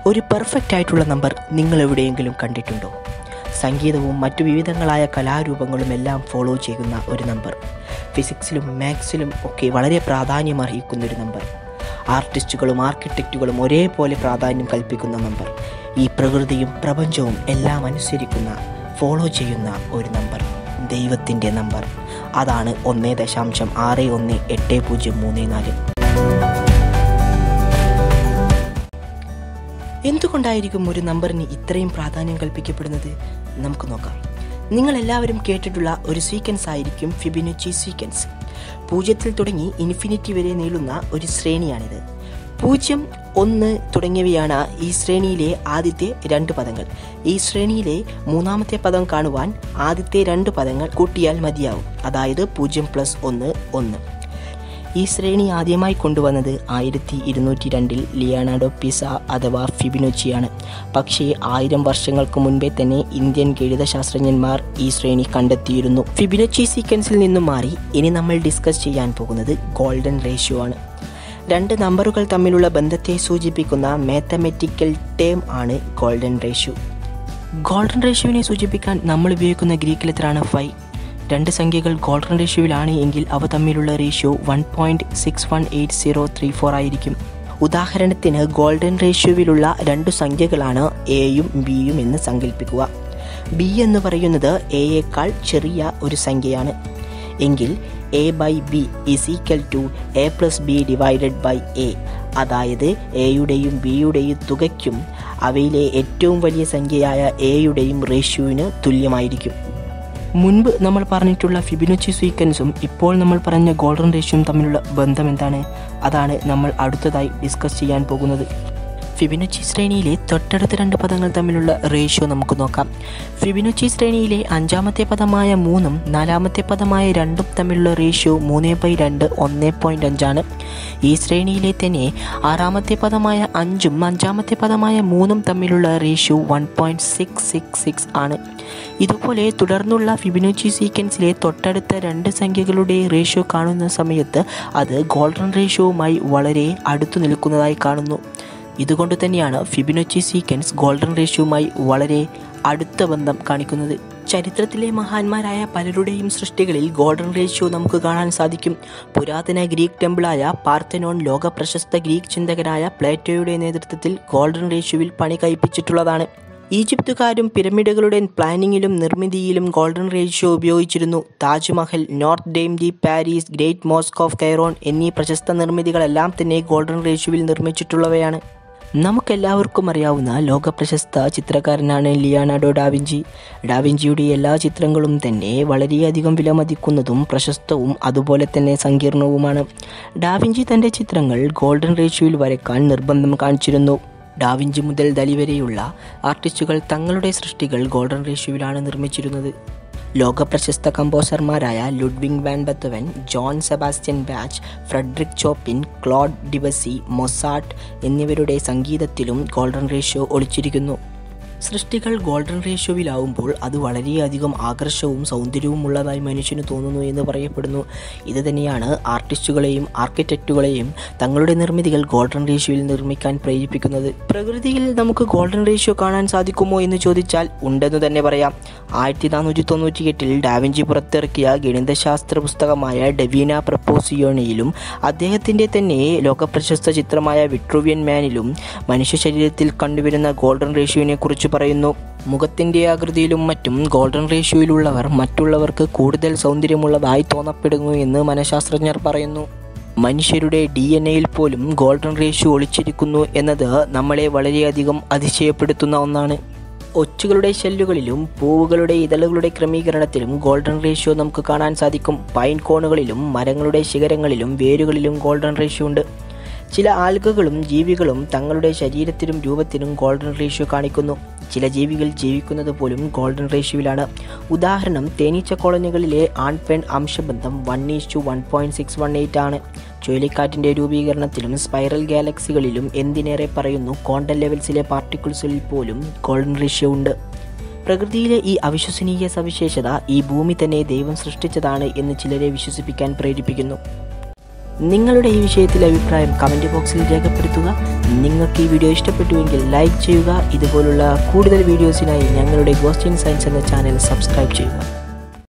ഒരു പെർഫെക്റ്റ് ആയിട്ടുള്ള നമ്പർ നിങ്ങൾ എവിടെയെങ്കിലും കണ്ടിട്ടുണ്ടോ സംഗീതവും മറ്റു വിവിധങ്ങളായ കലാരൂപങ്ങളും എല്ലാം ഫോളോ ചെയ്യുന്ന ഒരു നമ്പർ ഫിസിക്സിലും മാത്സിലും ഒക്കെ വളരെ പ്രാധാന്യം അർഹിക്കുന്ന ഒരു നമ്പർ ആർട്ടിസ്റ്റുകളും ആർക്കിടെക്റ്റുകളും ഒരേപോലെ പ്രാധാന്യം കൽപ്പിക്കുന്ന നമ്പർ ഈ പ്രകൃതിയും പ്രപഞ്ചവും എല്ലാം അനുസരിക്കുന്ന ഫോളോ ചെയ്യുന്ന ഒരു നമ്പർ ദൈവത്തിൻ്റെ നമ്പർ അതാണ് ഒന്ന് ദശാംശം ആറ് ഒന്ന് എട്ട് പൂജ്യം മൂന്ന് നാല് എന്തുകൊണ്ടായിരിക്കും ഒരു നമ്പറിന് ഇത്രയും പ്രാധാന്യം കൽപ്പിക്കപ്പെടുന്നത് നമുക്ക് നോക്കാം നിങ്ങൾ എല്ലാവരും കേട്ടിട്ടുള്ള ഒരു സീക്വൻസ് ആയിരിക്കും ഫിബിനുച്ചി സീക്വൻസ് പൂജ്യത്തിൽ തുടങ്ങി ഇൻഫിനിറ്റി വരെ നീളുന്ന ഒരു ശ്രേണിയാണിത് പൂജ്യം ഒന്ന് തുടങ്ങിയവയാണ് ഈ ശ്രേണിയിലെ ആദ്യത്തെ രണ്ട് പദങ്ങൾ ഈ ശ്രേണിയിലെ മൂന്നാമത്തെ പദം കാണുവാൻ ആദ്യത്തെ രണ്ട് പദങ്ങൾ കൂട്ടിയാൽ മതിയാവും അതായത് പൂജ്യം പ്ലസ് ഒന്ന് ഒന്ന് ഈ ശ്രേണി ആദ്യമായി കൊണ്ടുവന്നത് ആയിരത്തി ഇരുന്നൂറ്റി രണ്ടിൽ ലിയാനാർഡോ പിസ അഥവാ ഫിബിനോച്ചിയാണ് പക്ഷേ ആയിരം വർഷങ്ങൾക്ക് മുൻപേ തന്നെ ഇന്ത്യൻ ഗണിതശാസ്ത്രജ്ഞന്മാർ ഈ ശ്രേണി കണ്ടെത്തിയിരുന്നു ഫിബിനോച്ചി സീക്വൻസിൽ നിന്നും മാറി ഇനി നമ്മൾ ഡിസ്കസ് ചെയ്യാൻ പോകുന്നത് ഗോൾഡൻ റേഷ്യോ ആണ് രണ്ട് നമ്പറുകൾ തമ്മിലുള്ള ബന്ധത്തെ സൂചിപ്പിക്കുന്ന മാത്തമെറ്റിക്കൽ ടേം ആണ് ഗോൾഡൻ റേഷ്യോ ഗോൾഡൻ റേഷ്യോവിനെ സൂചിപ്പിക്കാൻ നമ്മൾ ഉപയോഗിക്കുന്ന ഗ്രീക്ക് ലെറ്ററാണ് ഫൈവ് രണ്ട് സംഖ്യകൾ ഗോൾഡൻ റേഷ്യോയിലാണ് എങ്കിൽ അവ തമ്മിലുള്ള ratio one point six one eight zero three four ആയിരിക്കും ഉദാഹരണത്തിന് ഗോൾഡൻ റേഷ്യോയിലുള്ള രണ്ട് സംഖ്യകളാണ് എയും ബിയും എന്ന് സങ്കല്പിക്കുക ബി എന്ന് പറയുന്നത് എയേക്കാൾ ചെറിയ ഒരു സംഖ്യയാണ് എങ്കിൽ A by B is equal to A plus B divided by A അതായത് എയുടെയും ബിയുടെയും തുകയ്ക്കും അവയിലെ ഏറ്റവും വലിയ സംഖ്യയായ എയുടെയും റേഷ്യോവിന് തുല്യമായിരിക്കും മുൻപ് നമ്മൾ പറഞ്ഞിട്ടുള്ള ഫിബിനോച്ചി സീക്വൻസും ഇപ്പോൾ നമ്മൾ പറഞ്ഞ ഗോൾഡൻ റേഷ്യോയും തമ്മിലുള്ള ബന്ധം എന്താണ് അതാണ് നമ്മൾ അടുത്തതായി ഡിസ്കസ് ചെയ്യാൻ പോകുന്നത് ഫിബിനോച്ചി ശ്രേണിയിലെ തൊട്ടടുത്ത രണ്ട് പദങ്ങൾ തമ്മിലുള്ള റേഷ്യോ നമുക്ക് നോക്കാം ഫിബിനോച്ചി ശ്രേണിയിലെ അഞ്ചാമത്തെ പദമായ മൂന്നും നാലാമത്തെ പദമായ രണ്ടും തമ്മിലുള്ള റേഷ്യോ മൂന്ന് ബൈ രണ്ട് ഒന്ന് പോയിൻ്റ് അഞ്ചാണ് ഈ ശ്രേണിയിലെ തന്നെ ആറാമത്തെ പദമായ അഞ്ചും അഞ്ചാമത്തെ പദമായ മൂന്നും തമ്മിലുള്ള ratio one point six six six ആണ് ഇതുപോലെ തുടർന്നുള്ള ഫിബിനോച്ചി സീക്വൻസിലെ തൊട്ടടുത്ത രണ്ട് സംഖ്യകളുടെ റേഷ്യോ കാണുന്ന സമയത്ത് അത് ഗോൾഡൻ റേഷ്യോവുമായി വളരെ അടുത്തു നിൽക്കുന്നതായി കാണുന്നു ഇതുകൊണ്ട് തന്നെയാണ് ഫിബിനോച്ചി സീക്വൻസ് ഗോൾഡൻ റേഷ്യോവുമായി വളരെ അടുത്ത ബന്ധം കാണിക്കുന്നത് ചരിത്രത്തിലെ മഹാന്മാരായ പലരുടെയും സൃഷ്ടികളിൽ ഗോൾഡൻ റേഷ്യോ നമുക്ക് കാണാൻ സാധിക്കും പുരാതന ഗ്രീക്ക് ടെമ്പിളായ പാർത്തനോൺ ലോക പ്രശസ്ത ഗ്രീക്ക് ചിന്തകനായ പ്ലേറ്റോയുടെ നേതൃത്വത്തിൽ ഗോൾഡൻ റേഷ്യോവിൽ പണി കഴിപ്പിച്ചിട്ടുള്ളതാണ് ഈജിപ്തുകാരും പിരമിഡുകളുടെ പ്ലാനിങ്ങിലും നിർമ്മിതിയിലും ഗോൾഡൻ റേഷ്യോ ഉപയോഗിച്ചിരുന്നു താജ്മഹൽ നോർത്ത് Dame de Paris great mosque of Kairouan എന്നീ പ്രശസ്ത നിർമ്മിതികളെല്ലാം തന്നെ ഗോൾഡൻ റേഷ്യോവിൽ നിർമ്മിച്ചിട്ടുള്ളവയാണ് നമുക്കെല്ലാവർക്കും അറിയാവുന്ന ലോകപ്രശസ്ത ചിത്രകാരനാണ് ലിയാനാർഡോ ഡാവിഞ്ചി ഡാവിഞ്ചിയുടെ എല്ലാ ചിത്രങ്ങളും തന്നെ വളരെയധികം വിലമതിക്കുന്നതും പ്രശസ്തവും അതുപോലെ തന്നെ സങ്കീർണവുമാണ് ഡാവിഞ്ചി തൻ്റെ ചിത്രങ്ങൾ ഗോൾഡൻ റേഷ്യോയിൽ വരയ്ക്കാൻ നിർബന്ധം കാണിച്ചിരുന്നു ഡാവിഞ്ചി മുതൽ ദലി വരെയുള്ള ആർട്ടിസ്റ്റുകൾ തങ്ങളുടെ സൃഷ്ടികൾ ഗോൾഡൻ റേഷ്യോയിലാണ് നിർമ്മിച്ചിരുന്നത് ലോകപ്രശസ്ത കമ്പോസർമാരായ Ludwig van Beethoven Johann Sebastian Bach Frederic Chopin Claude Debussy Mozart എന്നിവരുടെ സംഗീതത്തിലും ഗോൾഡൻ റേഷ്യോ ഒളിച്ചിരിക്കുന്നു സൃഷ്ടികൾ ഗോൾഡൻ റേഷ്യോയിലാവുമ്പോൾ അത് വളരെയധികം ആകർഷവും സൗന്ദര്യവും ഉള്ളതായി മനുഷ്യന് തോന്നുന്നു എന്ന് പറയപ്പെടുന്നു ഇത് തന്നെയാണ് ആർട്ടിസ്റ്റുകളെയും ആർക്കിടെക്റ്റുകളെയും തങ്ങളുടെ നിർമ്മിതികൾ ഗോൾഡൻ റേഷ്യോയിൽ നിർമ്മിക്കാൻ പ്രേരിപ്പിക്കുന്നത് പ്രകൃതിയിൽ നമുക്ക് ഗോൾഡൻ റേഷ്യോ കാണാൻ സാധിക്കുമോ എന്ന് ചോദിച്ചാൽ ഉണ്ടെന്ന് തന്നെ പറയാം ആയിരത്തി നാനൂറ്റി തൊണ്ണൂറ്റി എട്ടിൽ ഡാവിഞ്ചി പുറത്തിറക്കിയ ഗണിതശാസ്ത്ര പുസ്തകമായ ഡെവീന പ്രപ്പോസിയോണയിലും അദ്ദേഹത്തിൻ്റെ തന്നെ ലോകപ്രശസ്ത ചിത്രമായ വിട്രുവിയൻ മാനിലും മനുഷ്യ ശരീരത്തിൽ കണ്ടുവരുന്ന ഗോൾഡൻ റേഷ്യോനെ കുറിച്ച് പറയുന്നു മുഖത്തിൻ്റെ ആകൃതിയിലും മറ്റും ഗോൾഡൻ റേഷ്യോയിലുള്ളവർ മറ്റുള്ളവർക്ക് കൂടുതൽ സൗന്ദര്യമുള്ളതായി തോന്നപ്പെടുന്നു എന്ന് മനഃശാസ്ത്രജ്ഞർ പറയുന്നു മനുഷ്യരുടെ ഡി എൻ എയിൽ പോലും ഗോൾഡൻ റേഷ്യോ ഒളിച്ചിരിക്കുന്നു എന്നത് നമ്മളെ വളരെയധികം അതിശയപ്പെടുത്തുന്ന ഒന്നാണ് ഒച്ചുകളുടെ ഷെല്ലുകളിലും പൂവുകളുടെ ഇതളുകളുടെ ക്രമീകരണത്തിലും ഗോൾഡൻ റേഷ്യോ നമുക്ക് കാണാൻ സാധിക്കും പൈൻ കോണുകളിലും മരങ്ങളുടെ ശിഖരങ്ങളിലും വേരുകളിലും ഗോൾഡൻ റേഷ്യോ ഉണ്ട് ചില ആൽഗകളും ജീവികളും തങ്ങളുടെ ശരീരത്തിലും രൂപത്തിലും ഗോൾഡൻ റേഷ്യോ കാണിക്കുന്നു ചില ജീവികൾ ജീവിക്കുന്നത് പോലും ഗോൾഡൻ റേഷ്യോയിലാണ് ഉദാഹരണം തേനീച്ച കോളനികളിലെ ആൺ പെൺ അംശബന്ധം one is to one point six one eight ആണ് ചുഴലിക്കാറ്റിൻ്റെ രൂപീകരണത്തിലും സ്പൈറൽ ഗാലക്സികളിലും എന്തിനേറെ പറയുന്നു ക്വാണ്ടം ലെവൽസിലെ പാർട്ടിക്കിൾസിൽ പോലും ഗോൾഡൻ റേഷ്യോ ഉണ്ട് പ്രകൃതിയിലെ ഈ അവിശ്വസനീയ സവിശേഷത ഈ ഭൂമി തന്നെ ദൈവം സൃഷ്ടിച്ചതാണ് എന്ന് ചിലരെ വിശ്വസിപ്പിക്കാൻ പ്രേരിപ്പിക്കുന്നു നിങ്ങളുടെ ഈ വിഷയത്തിലെ അഭിപ്രായം കമൻറ്റ് ബോക്സിൽ രേഖപ്പെടുത്തുക നിങ്ങൾക്ക് ഈ വീഡിയോ ഇഷ്ടപ്പെട്ടുവെങ്കിൽ ലൈക്ക് ചെയ്യുക ഇതുപോലുള്ള കൂടുതൽ വീഡിയോസിനായി ഞങ്ങളുടെ ഗോസ്റ്റിൻ സയൻസ് എന്ന ചാനൽ സബ്സ്ക്രൈബ് ചെയ്യുക